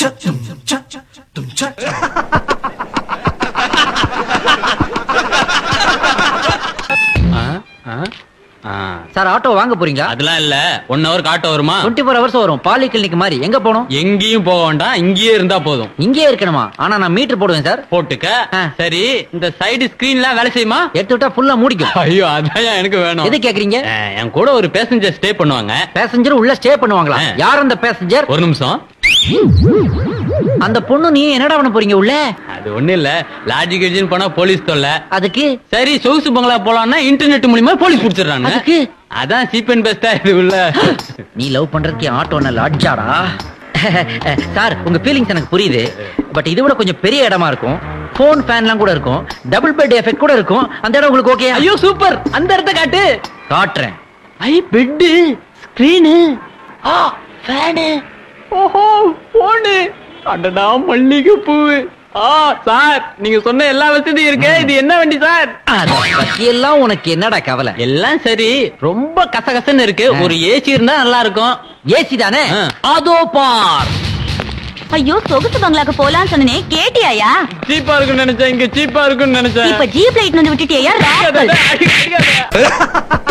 ஆ, ஆ, ஆ. Sir auto வாங்க போறீங்களா அதெல்லாம் இல்ல ஒன் ஹவர் ஆட்டோ வருமா டுவெண்ட்டி ஃபோர் ஹவர்ஸ் வரும் பாலி கிளினிக் மாதிரி எங்க போகணும் எங்கேயும் போக வேண்டாம் இங்கேயே இருந்தா போதும் இங்கேயே இருக்கணுமா ஆனா நான் மீட்டர் போடுவேன் சார் போட்டுக்க ஆ. சரி இந்த சைடு ஸ்கிரீன்லாம் வேலை செய்யுமா எடுத்து விட்டா ஃபுல்லா மூடிக்கும் ஐயோ அதான் எனக்கு வேணும் எது கேக்குறீங்க ஆ, என் கூட ஒரு பேசஞ்சர் ஸ்டே பண்ணுவாங்க பேசஞ்சர் உள்ள ஸ்டே பண்ணுவாங்களா ஆ. யார் அந்த பேசஞ்சர் ஒரு நிமிஷம் அந்த பொண்ணு நீ என்னடா பண்ண போறீங்க உள்ள அது ஒண்ணு இல்ல லாட்ஜி கிட்ஜின்னு போனா போலீஸ் தொல்லை அதுக்கு சரி சொகுசு பங்களா போலாம்னா இன்டர்நெட் மூலியமா போலீஸ் புடிச்சிடுறாங்க அதுக்கு? அதான் சீப் அண்ட் பெஸ்டா இது உள்ள நீ லவ் பண்றதுக்கு ஆட்டோ என்ன லாட்ஜாடா சார் உங்க ஃபீலிங்ஸ் எனக்கு புரியுது பட் இது விட கொஞ்சம் பெரிய இடமா இருக்கும் போன் ஃபேன்லாம் கூட இருக்கும் டபுள் பெட் எஃபெக்ட் கூட இருக்கும் அந்த இடம் உங்களுக்கு ஓகே ஐயோ சூப்பர் அந்த இடத்த காட்டு காட்டுறேன் ஐ பெட்டு ஸ்கிரீனு ஆ ஃபேனு ஓஹோ போனு அடடா மல்லிகை பூவு ஆ சார் நீங்க சொன்ன எல்லா வசதியும் இருக்கு இது என்ன வண்டி சார் அத பத்தி எல்லாம் உனக்கு என்னடா கவலை எல்லாம் சரி ரொம்ப கசகசன்னு இருக்கு ஆ. ஒரு ஏசி இருந்தா நல்லா இருக்கும் ஏசி தானே ஆ. அதோ பார் ஐயோ சொகுசு பங்களாக்கு போலாம் சொன்னனே கேட்டியாயா சீப்பா இருக்குன்னு நினைச்சேன் இங்க சீப்பா இருக்குன்னு நினைச்சேன் இப்ப ஜீப் லைட் வந்து விட்டுட்டியா அடிக்காத, அடிக்காத.